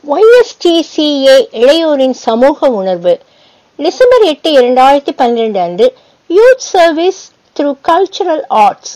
ஒய்எஸ்டிசிஏ இளையோரின் சமூக உணர்வு டிசம்பர் எட்டு இரண்டாயிரத்தி பன்னிரண்டு அன்று youth service through cultural arts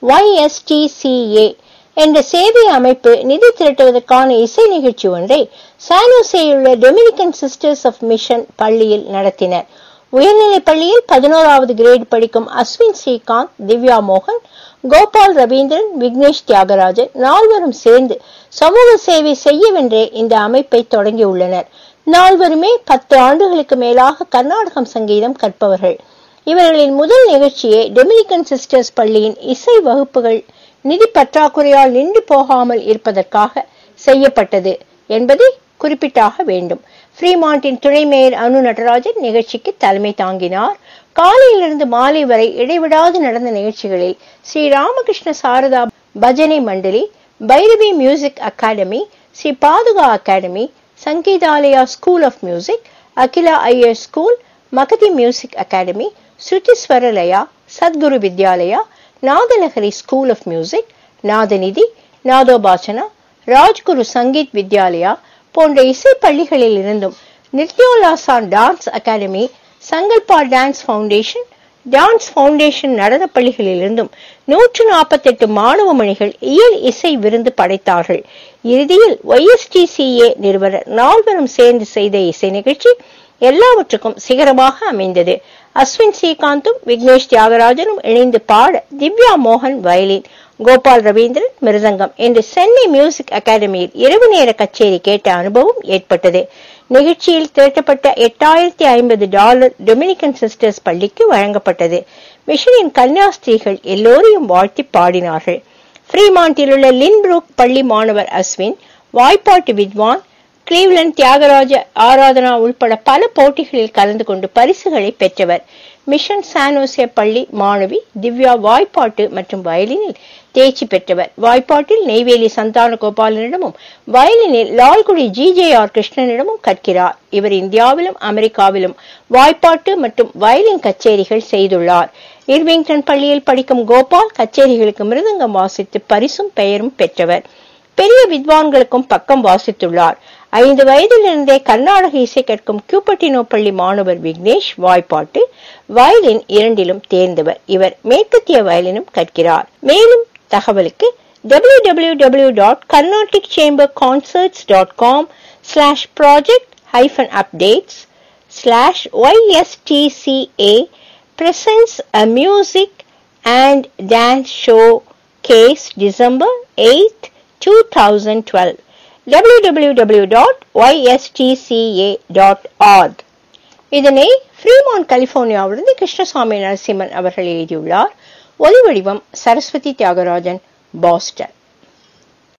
YSTCA என்ற சேவை அமைப்பு நிதி திரட்டுவதற்கான இசை நிகழ்ச்சி ஒன்றை சானோசேயுள்ள டொமினிகன் சிஸ்டர்ஸ் ஆஃப் மிஷன் பள்ளியில் நடத்தினர் உயர்நிலைப் பள்ளியில் பதினோராவது கிரேட் படிக்கும் அஸ்வின் ஸ்ரீகாந்த் திவ்யா மோகன் கோபால் ரவீந்திரன் விக்னேஷ் தியாகராஜன் நால்வரும் சேர்ந்து சமூக சேவை செய்யவென்றே இந்த அமைப்பை தொடங்கியுள்ளனர் நால்வருமே பத்து ஆண்டுகளுக்கு மேலாக கர்நாடகம் சங்கீதம் கற்பவர்கள் இவர்களின் முதல் நிகழ்ச்சியே டொமினிகன் சிஸ்டர்ஸ் பள்ளியின் இசை வகுப்புகள் நிதி பற்றாக்குறையால் நின்று போகாமல் இருப்பதற்காக செய்யப்பட்டது என்பதை குறிப்பிட்டாக வேண்டும் ஃப்ரீமாண்டின் துணை மேயர் அனு நடராஜன் நிகழ்ச்சிக்கு தலைமை தாங்கினார் காலையிலிருந்து மாலை வரை இடைவிடாது நடந்த நிகழ்ச்சிகளில் Sri Ramakrishna Sarada Bhajana Mandali Bhairavi music academy Shri Paduka academy Sangeethalaya school of music Akhila Iyer school Mahathi music academy Shruthiswaralaya Sadguru Vidyalaya Nadanagari school of music Nadanidhi Nadopasana Rajguru Sangeet Vidyalaya போன்ற இசை பள்ளிகளில் இருந்தும் Nityollasan dance academy Sankalpa dance foundation dance foundation நடன பள்ளிகளிலிருந்தும் நூற்று நாற்பத்தி எட்டு மாணவ மணிகள் இயல் இசை விருந்து படைத்தார்கள் இறுதியில் ஒய்எஸ்டிசிஏ நிறுவனர் நால்வரும் சேர்ந்து செய்த இசை நிகழ்ச்சி எல்லாவற்றுக்கும் சிகரமாக அமைந்தது அஸ்வின் ஸ்ரீகாந்தும் விக்னேஷ் தியாகராஜனும் இணைந்து பாட திவ்யா மோகன் வயலின் கோபால் ரவீந்திரன் மிருதங்கம் என்று சென்னை மியூசிக் அகாடமியில் இரவு நேர கச்சேரி கேட்ட அனுபவம் ஏற்பட்டது நிகழ்ச்சியில் திரட்டப்பட்ட எட்டாயிரத்தி ஐம்பது டாலர் டொமினிகன் சிஸ்டர்ஸ் பள்ளிக்கு வழங்கப்பட்டது மிஷனின் கன்னியாஸ்திரிகள் எல்லோரையும் வாழ்த்தி பாடினார்கள் ஃப்ரீமாண்டில் உள்ள லின்புரூக் பள்ளி மாணவர் அஸ்வின் வாய்ப்பாட்டு வித்வான் கிளீவ்லண்ட் தியாகராஜ ஆராதனா உள்பட பல போட்டிகளில் கலந்து கொண்டு பரிசுகளை பெற்றவர் மிஷன் சானோசிய பள்ளி மாணவி திவ்யா வாய்ப்பாட்டு மற்றும் வயலினில் தேர்ச்சி பெற்றவர் வாய்ப்பாட்டில் நெய்வேலி சந்தான கோபாலனிடமும் வயலினில் லால்குடி ஜி ஜே ஆர் கிருஷ்ணனிடமும் கற்கிறார் இவர் இந்தியாவிலும் அமெரிக்காவிலும் வாய்ப்பாட்டு மற்றும் வயலின் கச்சேரிகள் செய்துள்ளார் இர்விங்டன் பள்ளியில் படிக்கும் கோபால் கச்சேரிகளுக்கு மிருதங்கம் வாசித்து பரிசும் பெயரும் பெற்றவர் பெரிய வித்வான்களுக்கும் பக்கம் வாசித்துள்ளார் ஐந்து வயதிலிருந்தே கர்நாடக இசை கற்கும் கியூபட்டினோ பள்ளி மாணவர் விக்னேஷ் வாய்ப்பாட்டு வயலின் இரண்டிலும் தேர்ந்தவர் இவர் மேற்கத்திய வயலினும் கற்கிறார் மேலும் தகவலுக்கு W W W dot carnatic chamber concerts dot com slash project hyphen updates slash YSTCA presents a music and dance show case December 8th 2012 www.ystca.org இதனை ஃப்ரீமான் கலிபோர்னியாவிலிருந்து கிருஷ்ணசாமி நரசிம்மன் அவர்கள் எழுதியுள்ளார் ஒலி வடிவம் சரஸ்வதி தியாகராஜன் பாஸ்டன்